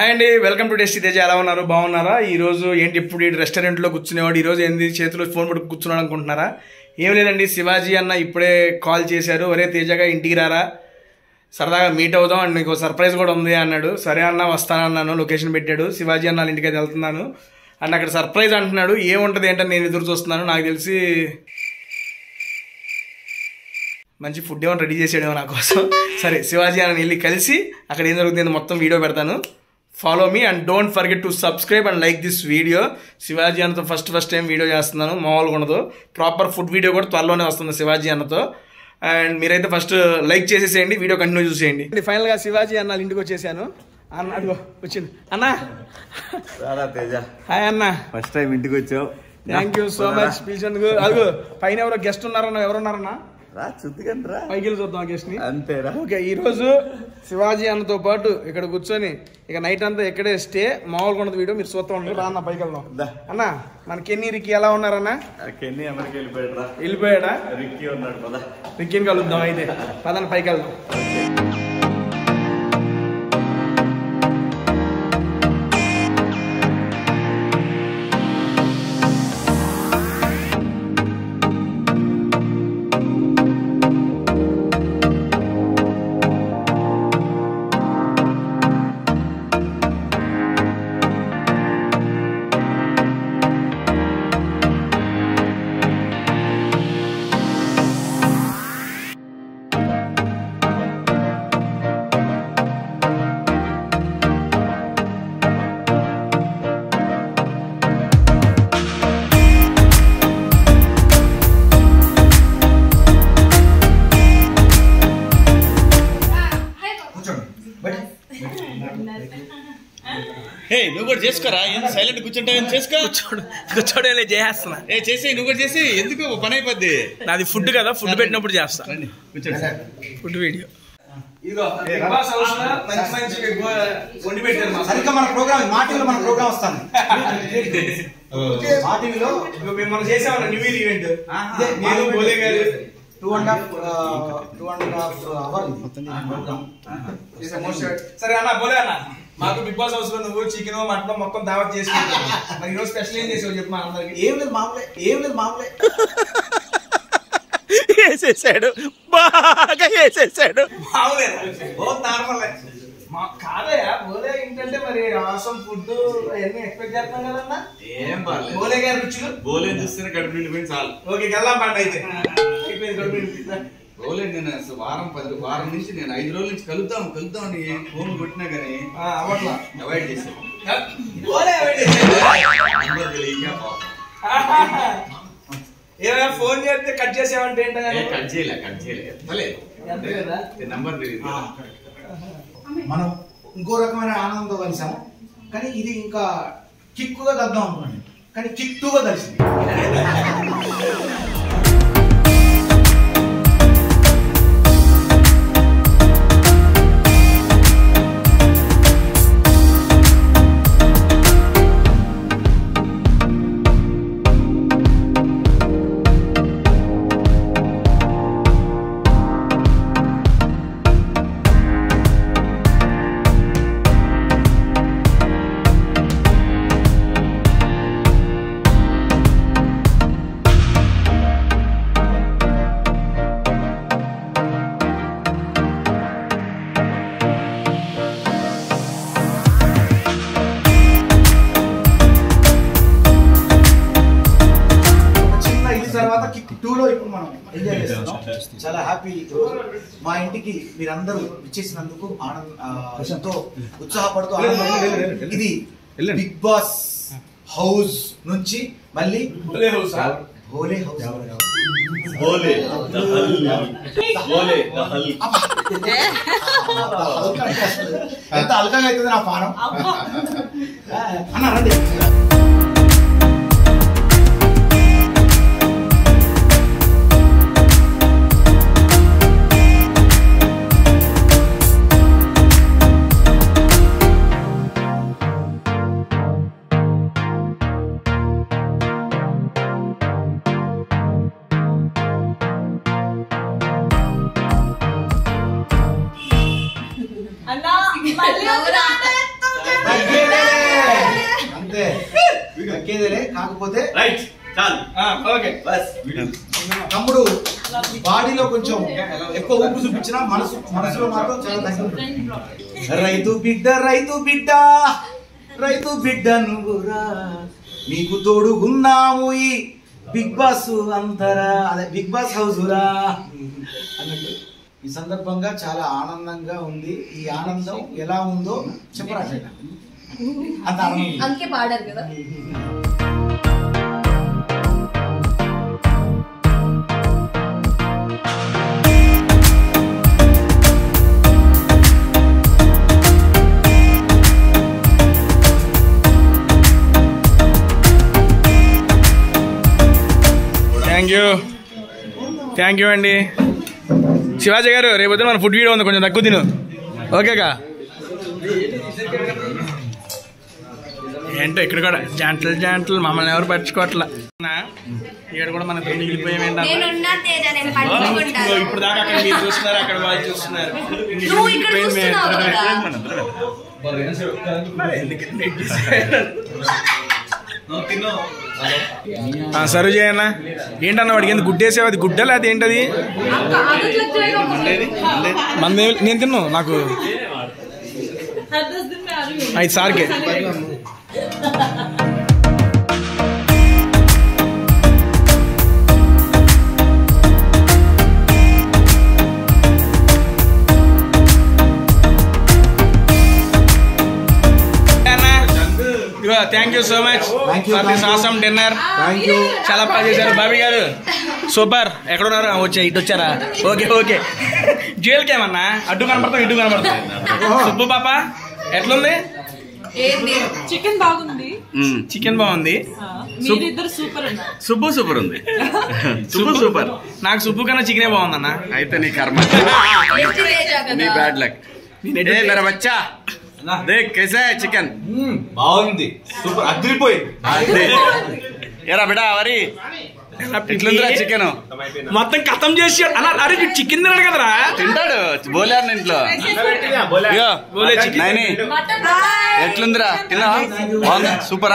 Hi అండి welcome to test Teja ఎలా ఉన్నారు బాగున్నారా ఈ రోజు ఏంటి ఇప్పుడు ఈ రెస్టారెంట్లో కూర్చునేవాడు ఈ రోజు ఏంది చేతిలో ఫోన్ పట్టుకు కూర్చున్నాడు అనుకుంటున్నారా ఏం లేదండి శివాజీ అన్న ఇప్పుడే కాల్ చేశారు ఒరే తేజగా ఇంటికి రారా సరదాగా మీట్ అవుదాం అండ్ నీకు సర్ప్రైజ్ కూడా ఉంది అన్నాడు సరే అన్న వస్తానన్నాను లొకేషన్ పెట్టాడు శివాజీ అన్న వాళ్ళ ఇంటికి అయితే వెళ్తున్నాను అండ్ అక్కడ సర్ప్రైజ్ అంటున్నాడు ఏముంటుంది ఏంటని నేను ఎదురు చూస్తున్నాను నాకు తెలిసి మంచి ఫుడ్ ఏమైనా రెడీ చేసాడేమో నా కోసం సరే శివాజీ అని వెళ్ళి కలిసి అక్కడ ఏం జరుగుతుంది మొత్తం వీడియో పెడతాను follow me and don't forget to subscribe and like this video Shivaji అన్నతో ఫస్ట్ ఫస్ట్ టైం వీడియో చేస్తున్నాను మామూలుగా ఉండదు ప్రాపర్ ఫుడ్ వీడియో కూడా త్వరలోనే వస్తుంది శివాజీ అన్నతో అండ్ మీరైతే ఫస్ట్ లైక్ చేసేసేయండి వీడియో కంటిన్యూ చూసేయండి ఫైనల్గా శివాజీ అన్న వాళ్ళ ఇంటికి వచ్చేసాను అన్న అదిగో వచ్చింది అన్న రారా తేజ హాయ్ అన్న ఫస్ట్ టైం ఇంటికి వచ్చావు థ్యాంక్ యూ సో మచ్ పిలిచేందుకు అదిగో పైన ఎవరో గెస్ట్ ఉన్నారన్న ఎవరున్నారన్నా రా చుద్దుకని రా పైకి వెళ్ళి చూద్దాం గెస్ట్ ని అంతేరా ఓకే ఈ రోజు శివాజీ అన్నతో పాటు ఇక్కడ కూర్చొని ఇక నైట్ అంతా ఇక్కడే స్టే మామూలుగా ఉన్నది వీడియో మీరు చూస్తూ ఉండండి రా అన్న పైకి వెళ్దాం దా. అన్న మన కెన్నీ రిక్కి ఎలా ఉన్నారన్న కెన్నీ అమెరికా వెళ్ళిపోయాడు రా వెళ్ళిపోయాడా రిక్కీ ఉన్నాడు పద రిక్కిని కలుద్దాం అయితే పదన్న పైకి వెళ్దాం హే నువ్వు కూడా చేసుకోరా ఏంది సైలెంట్ కూర్చుంటావు ఏం చేసుకో కూర్చోడు కూర్చోడే చేస్తున్నా ఏ చేసి నువ్వు కూడా చేసి ఎందుకు పని అయిపోద్ది నాది ఫుడ్ కదా ఫుడ్ పెట్టినప్పుడు చేస్తా రండి కూర్చోండి ఫుడ్ వీడియో ఇదిగో బిగ్ బాస్ హౌస్ లో మంచి మంచి వండి పెట్టారు మా సరిగ్గా మన ప్రోగ్రామ్ మా టీవీలో మన ప్రోగ్రామ్ వస్తాను మా టీవీలో ఇదిగో మేము మనం చేసామన్న న్యూ ఇయర్ ఈవెంట్ నేను బోలే గారు two and half two and half hour programme సరే అన్న బోలే అన్న మాకు బిగ్ బాస్ హౌస్ లో నువ్వు చికెన్ మటన్ మొత్తం దావత్ చేసుకుంటావు మరి ఈరోజు స్పెషల్ ఏం చేసావు చెప్పు మా అందరికి ఏం లేదు మామూలే ఏం లేదు మామూలే వేసేసాడు బాగా వేసేసాడు మామూలేనా ఓ నార్మల్ మా కాదయ్యా బోలే ఏంటంటే మరి ఆసం ఫుడ్ అవన్నీ ఎక్స్పెక్ట్ చేస్తున్నాం కదన్నా ఏం బాగాలేదు బోలే గారి రుచులు బోలే చూస్తేనే కడుపు నిండిపోయింది చాలు ఓకే గల్లా పంట అయితే అయిపోయింది కడుపు నిండిపోయిందా? బోలే నేను అసలు వారం పది వారం నుంచి నేను ఐదు రోజుల నుంచి కలుద్దాం కలుద్దాం అని ఫోన్ కొట్టినా గానీ ఆ, అవ్వట్లా అవాయిడ్ చేశాను బోలే అవాయిడ్ అందరూ తెలియక పాపం. ఏమైనా ఫోన్ చేస్తే కట్ చేసావంటే ఏ, ఏంటో కట్ చేయలే కట్ చేయలే ఎత్తలేదు అంతే కదా నంబర్ తెలియదు కదా. మనం ఇంకో రకమైన ఆనందంతో కలిసాము కానీ ఇది ఇంకా కిక్కుగా కలుద్దాం అనుకోండి కానీ కిక్కుగా కలిసింది చిన్న ఇది తర్వాత కిక్ టూ లో ఇప్పుడు మనం ఎంజాయ్ చేస్తున్నాం చాలా హ్యాపీ మా ఇంటికి మీరందరూ ఇచ్చేసినందుకు ఆనంద ఆ, ఎంతో ఉత్సాహపడుతూ ఆనందంగా ఇది బిగ్ బాస్ హౌస్ నుంచి మళ్ళీ బోలే హౌస్ భోలే హౌస్ బోలే బోలే దహల్. ఎంత అల్కగా అవుతుంది నా పానం అన్న రండి అన్నా మళ్ళీ వద్దురా. తగ్గేదేలే. అంతే తగ్గేదేలే కాకపోతే రైట్ చాలు ఓకే బస్ తమ్ముడు బాడీలో కొంచెం ఎక్కువ ఊపు చూపించిన మనసు మనసులో మాత్రం చాలా తగ్గి ఉంటుంది. రైతు బిడ్డ రైతు బిడ్డ రైతు బిడ్డ నువ్వురా నీకు తోడుగున్నాము ఈ బిగ్ బాస్ అంతరా అదే బిగ్ బాస్ హౌస్ రా అన్నట్టు ఈ సందర్భంగా చాలా ఆనందంగా ఉంది ఈ ఆనందం ఎలా ఉందో చెప్పరా అట్లా అంత ఆనందం ఉంది. అందుకే పాడారు కదా థ్యాంక్ యూ థ్యాంక్ యూ అండి శివాజీ గారు రేపు పొద్దున మన ఫుడ్ వీడియో ఉంది కొంచెం తక్కువ తిను ఓకేగా ఏంటో ఇక్కడ కూడా జాంటలు జాంటలు మమ్మల్ని ఎవరు పట్టించుకోవట్లా ఇక్కడ కూడా మన ఇద్దరు మిగిలిపోయాం నేనున్నా తేజ నేను పట్టుకుంటాను ఇప్పుడు దాకా అక్కడ మీరు చూస్తున్నారు అక్కడ వాళ్ళు చూస్తున్నారు నువ్వు ఇక్కడ చూస్తున్నావు కదా సర్వ్ చేయన్నా ఏంటన్న వాడికి ఎందుకు గుడ్డేసావు అది గుడ్డ లేదా ఏంటది మన నేను తిన్నాను నాకు ఐదు సార్కే thank you so much Thank you, for this thank you. Awesome dinner thank you చాలా బాగా చేశారు బాబీ గారు సూపర్ ఎక్కడున్నారు ఆ, వచ్చా ఇటు వచ్చారా ఓకే ఓకే జైలుకి ఏమన్నా అడ్డు కనపడతాం ఇటు కనపడతాం సుబ్బు పాప ఎట్లుంది ఏంటి చికెన్ బాగుంది చికెన్ బాగుంది ఆ, మీరిద్దరు సూపర్ అన్న సుబ్బు సూపర్ ఉంది సుబ్బు సూపర్ నాకు సుబ్బు కన్నా చికెనే బాగుందన్న అయితే నీ కర్మ ఏంటి తేజ నీ కదా బ్యాడ్ లక్ ఏ मेरा बच्चा देख कैसा है चिकन బాగుంది సూపర్ అదిరిపోయి ఎరా బిడా అవరి ఇట్లుందిరా చికెన్ మొత్తం కథం చేసి అన్న అరే చికెన్ తిన్నాడు కదరా తింటాడు బోలేరు ఇంట్లో ఇగో బోలే chicken. నైని మటన్ ఎట్లుందిరా తిన్నావా బాగుందా సూపరా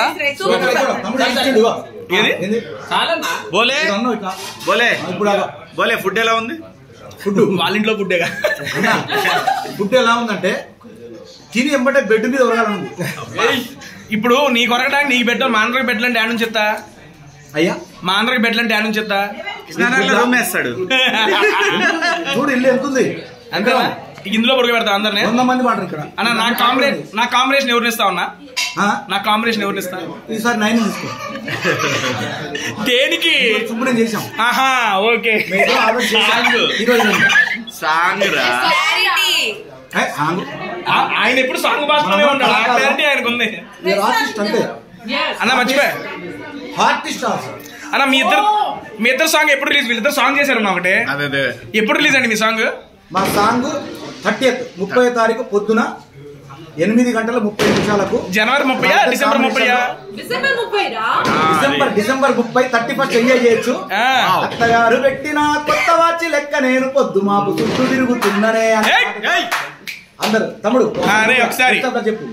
ఏది ఏది బోలే బోలే ఇప్పుడు బోలే ఫుడ్ ఎలా ఉంది ఫుడ్ వాళ్ళ ఇంట్లో పుట్టేగా ఫుడ్ ఎలా ఉందంటే తిని ఎంబటే బెడ్ మీద ఉరగాలనుంది ఇప్పుడు నీ కొరకడానికి నీకు పెట్టాలి మా అందరికి పెట్టాలంటే యాడ్ నుంచి చెప్తా అయ్యా మా అందరికి పెట్టాలంటే యాడ్ నుంచి చెప్తా కృష్ణానగర్లో రూమ్ వేస్తాడు చూడు ఇల్లు ఎంత ఉంది అంతేనా ఇందులో పురుగు పెడతా అందరిని వంద మంది వాడరు ఇక్కడ అన్న నా కాంబినేషన్ నా కాంబినేషన్ ఎవరిని ఇస్తా ఉన్నా ఆ? నా కాంబినేషన్ ఎవరిని ఇస్తా ఈసారి నైన్ తీసుకో దేనికి ఇప్పుడు నేను చేసాం ఆహా ఓకే మేము ఆర్డర్ చేసాం. ఈరోజు రండి. సాంగ్ రా క్లారిటీ ఏ, ఆగు. ఆ- ఆయన ఎప్పుడు సాంగ్ భాషలోనే ఉంటాడు ఆ క్లారిటీ ఆయనకు ఉంది మీరు ఆర్టిస్ట్ అంటే అన్న మర్చిపోయా ఆర్టిస్ట్ ఆల్సో అన్న మీ ఇద్దరు మీ ఇద్దరు సాంగ్ ఎప్పుడు రిలీజ్ వీళ్ళిద్దరు సాంగ్ చేశారు ఒకటి అదే అదే ఎప్పుడు రిలీజ్ అండి మీ సాంగ్ మా సాంగ్ థర్టీ ముప్పై తారీఖు పొద్దున ఎనిమిది గంటల ముప్పై నిమిషాలకు జనవరి ముప్పై డిసెంబర్ ముప్పై డిసెంబర్ ముప్పై రా డిసెంబర్ డిసెంబర్ ముప్పై థర్టీ ఫస్ట్ ఎంజాయ్ చేయొచ్చు అత్తగారు పెట్టిన కొత్త వాచి లెక్క నేను పొద్దు మాపు చుట్టూ తిరుగుతున్ననే అని అందరు తమ్ముడు ఆ, అరే, ఒకసారి. చెప్తా చెప్పు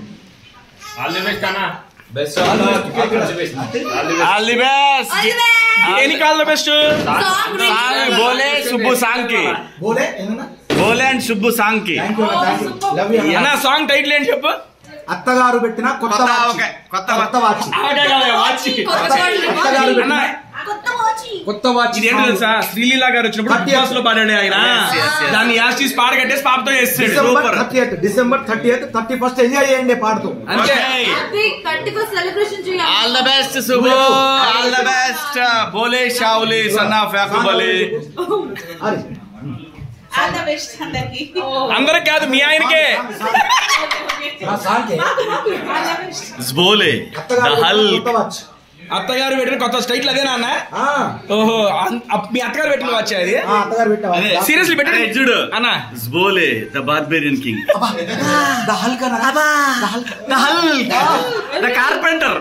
ఆల్ ది బెస్ట్ ఎన్ని call the best song Bole Subbu song కి బోలే ఏమన్నా బోలే అండ్ సుబ్బు సాంగ్ కి thank you thank you love you అన్న సాంగ్ టైటిల్ ఏంటి చెప్పు అత్తగారు పెట్టిన కొత్త కొత్త వాచి ఓకే, కొత్త కొత్త వాచి అత్తగారు అన్న పెట్టిన కొత్త వాచి ఇది ఏంటో తెలుసా శ్రీలీల గారు వచ్చినప్పుడు బిగ్ బాస్ లో పాడాడు ఆయన Yes, yes, yes. దాన్ని యాస్ తీసి పాట కట్టేసి పాపతో చేస్తాడు December thirty eighth December thirty eighth thirty first enjoy చేయండి పాడుతూ అంతే థర్టీ ఫస్ట్ సెలబ్రేషన్ చేయాలి all the best Subbu all the best Bole Shavali son of Yakubali అరే ఆల్ ద బెస్ట్ అందరికి అందరికి కాదు మీ ఆయనకే నా song all the best Bole the అత్తగారు హల్ పెట్టిన కొత్త వాచ్ అత్తగారు పెట్టిన కొత్త స్టైల్ అదేనా అన్న ఆ, ఓహో అన్- అప్- మీ అత్తగారు పెట్టిన వచ్చా అది ఆ, అత్తగారు పెట్టిన వాచ్. సీరియస్లీ అరే, పెట్టి చూడు అన్న బోలే ద బార్బేరియన్ కింగ్ అబ్బా, ద హల్క్ అన్న. The Hulk. The hull the carpenter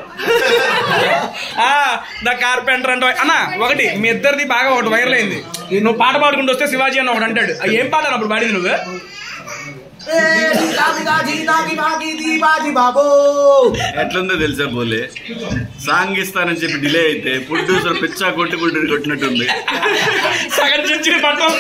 the carpenter అంటే అన్న ఒకటి మీ ఇద్దరిది బాగా ఒకటి వైరల్ అయింది నువ్వు పాట పాడుకుంటూ వస్తే శివాజీ అని ఒకటి అంటాడు ఆ, ఏం పాట అప్పుడు పాడింది నువ్వు బాబో ఎట్లుందో తెలుసా బోలే సాంగ్ ఇస్తానని చెప్పి డిలే అయితే ప్రొడ్యూసర్ పిచ్చా కొట్టి కొట్టి కొట్టినట్టుంది సగం చించి పట్టం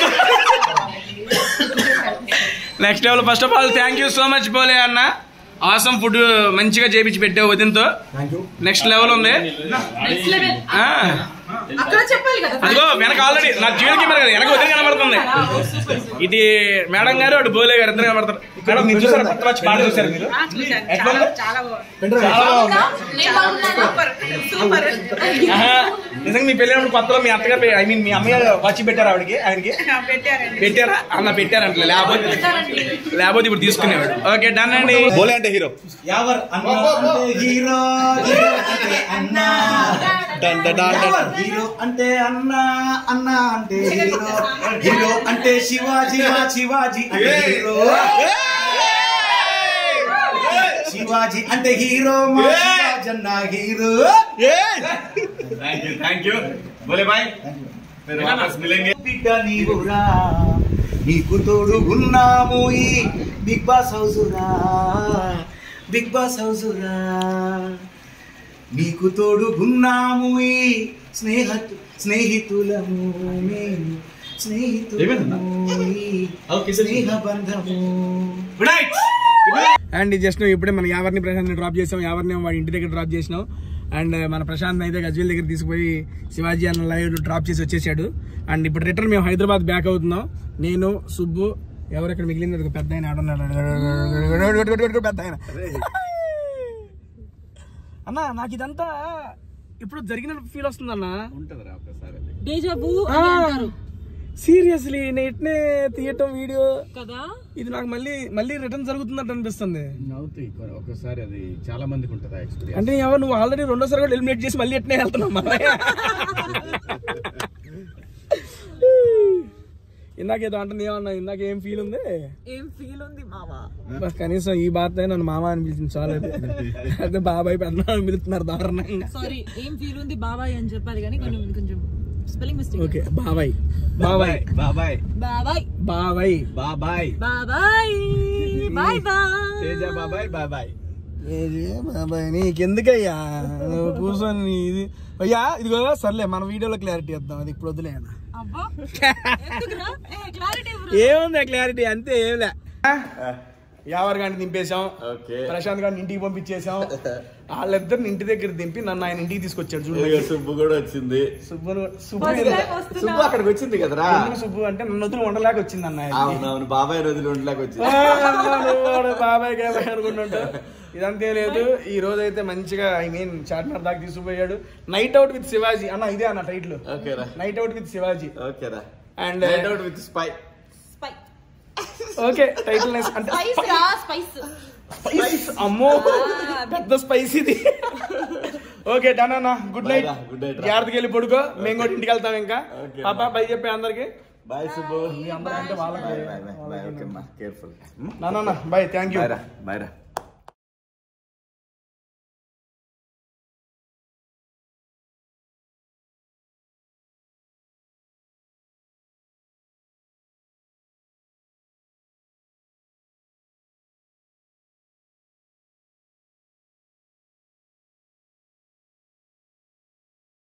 next level first of all thank you so much Bole అన్న ఆసం ఫుడ్ మంచిగా చేపించి పెట్టావు వదినతో నెక్స్ట్ లెవెల్ ఉంది నెక్స్ట్ లెవెల్ ఆ, అక్కడ చెప్పాలి కదా అదిగో వెనక ఆల్రెడీ నా జీవన కెమెరా కదా వెనక వదిన కనబడుతుంది ఇది మేడం గారు అటు బోలే గారు ఇద్దరు కనబడతారు మేడం మీరు చూసారా కొత్త వచ్చి పాట చూసారు మీరు ఆ, చూశాను. ఎట్లా చాలా ఉంది? చాలా బాగుంది చాలా బాగుంది నేను బాగున్నానా సూపర్ సూపర్ ఆహా, నిజంగా మీ పెళ్ళినప్పుడు కొత్తలో మీ అత్తగారు ఐ మీన్ మీ అమ్మయ్య వచ్చి పెట్టారు ఆవిడకి ఆయనకి పెట్టారండి పెట్టారా అన్న పెట్టారంట లేకపోతే లేకపోతే ఇప్పుడు తీసుకునేవాడు ఓకే డన్ అండి బోలే అంటే హీరో ఎవర్ అన్న అంటే హీరో హీరో అంటే అన్నా ఎవర్ హీరో అంటే అన్నా అన్నా అంటే హీరో హీరో అంటే శివాజీ మా శివాజీ అంటే హీరో శివాజీ అంటే హీరో మా శివాజీ అన్న hero thank you thank you Bole bye फिर वापस मिलेंगे బిడ్డ నీవురా నీకు తోడు ఉన్నాము ఈ బిగ్ బాస్ హౌసురా బిగ్ బాస్ హౌసురా నీకు తోడు ఉన్నాము ఈ స్నేహ స్నేహితులము మేము స్నేహితులము ఈ స్నేహ బంధము గుడ్ నైట్ అండ్ జస్ట్ ఇప్పుడే మన యావర్ని ప్రశాంత్ డ్రాప్ చేసాం యావర్ని వాడి ఇంటి దగ్గర డ్రాప్ చేసినాం అండ్ మన ప్రశాంత్ అయితే గజ్వేల్ దగ్గర తీసుకుపోయి శివాజీ అన్న లైవ్ డ్రాప్ చేసి వచ్చేసాడు అండ్ ఇప్పుడు రిటర్న్ మేము హైదరాబాద్ బ్యాక్ అవుతున్నాం నేను సుబ్బు ఎవరెక్కడ మిగిలింది ఒక పెద్ద ఆయన ఆడున్నాడు పెద్ద ఆయన అన్న నాకు ఇదంతా ఇప్పుడు జరిగిన ఫీల్ వస్తుందన్న ఉంటదిరా ఒకసారి డేజాబు సీరియస్లీ నెట్నే తీయటం వీడియో కదా ఇది నాకు మళ్ళీ మళ్ళీ రిటర్న్ జరుగుతున్నట్టు అనిపిస్తుంది అవుతాయి ఒకసారి అది చాలా మందికి ఉంటుంది ఎక్స్పీరియన్స్ అంటే ఎవరు నువ్వు ఆల్రెడీ రెండోసారి కూడా ఎలిమినేట్ చేసి మళ్ళీ ఎట్నే వెళ్తున్నావు మళ్ళీ ఇందాక ఏదో అంటే ఏమన్నా ఇందాక ఏం ఫీల్ ఉంది ఏం ఫీల్ ఉంది మావా బస్ కనీసం ఈ బాధ నన్ను మామ అని పిలిచింది చాలా అదే బాబాయ్ పెద్ద అని పిలుస్తున్నారు దారుణంగా సారీ ఏం ఫీల్ ఉంది బాబాయ్ అని చెప్పాలి కానీ కొంచెం కొంచెం స్పెల్లింగ్ మిస్టేక్ ఓకే బాబాయ్ బాబాయ్ బాబాయ్ బాబాయ్ బాబాయ్ బాబాయ్ బాబాయ్ బాయ్ బాయ్ తేజ బాబాయ్ బాబాయ్ ఏది బాబాయ్ నీకెందుకయ్యా నువ్వు కూర్చొని ఇది అయ్యా ఇదిగో సర్లే మన వీడియోలో క్లారిటీ ఇద్దాం అది ఇప్పుడు వదిలే అన్న అబ్బా ఎందుకురా ఏ క్లారిటీ ఏముంది క్లారిటీ అంతే ఏంలే యావర్ గాని దింపేశాం ఓకే ప్రశాంత్ గారిని ఇంటికి పంపించేశాం వాళ్ళిద్దరిని ఇంటి దగ్గర దింపి నన్ను ఆయన ఇంటికి తీసుకొచ్చాడు చూడు ఇక సుబ్బు కూడా వచ్చింది సుబ్బు సుబ్బు First ఎందుకు- time వస్తున్నా. సుబ్బు అక్కడికి వచ్చింది కదరా ఎందుకు సుబ్బు అంటే నన్ను వదిలి ఉండలేక వచ్చింది అన్న ఆయనకి. అవునవును బాబాయ్ రోజులు ఉండలేక వచ్చింది ఆ, నువ్వు వాడు బాబాయ్ గాబాయ్ అనుకుంటుంటా ఇదంతే లేదు ఈ రోజు అయితే మంచిగా ఐ మీన్ చార్మినార్ దాకా తీసుకుపోయాడు నైట్ అవుట్ విత్ శివాజీ అన్న ఇదే అన్న టైటిల్ ఓకేరా నైట్ అవుట్ విత్ శివాజీ ఓకేరా and night out with spy spy okay title nice అంటే స్పైస్ రా స్పైస్ స్పైస్ అమ్మో పెద్ద స్పైస్ ఇది ఓకే డన్ అన్న గుడ్ నైట్ Bye రా, good night రా. జాగ్రత్తగా వెళ్ళి పడుకో మేము కూడా ఇంటికి వెళ్తాం ఇంకా Okay. పాప బై చెప్పే అందరికి బాయ్ సుబ్బు అందరికంటే వాళ్ళకి బాయ్ బాయ్ బాయ్ ఓకే అమ్మా కేర్ఫుల్ నాన్న బాయ్ థ్యాంక్ యూ బాయ్ రా బాయ్ రా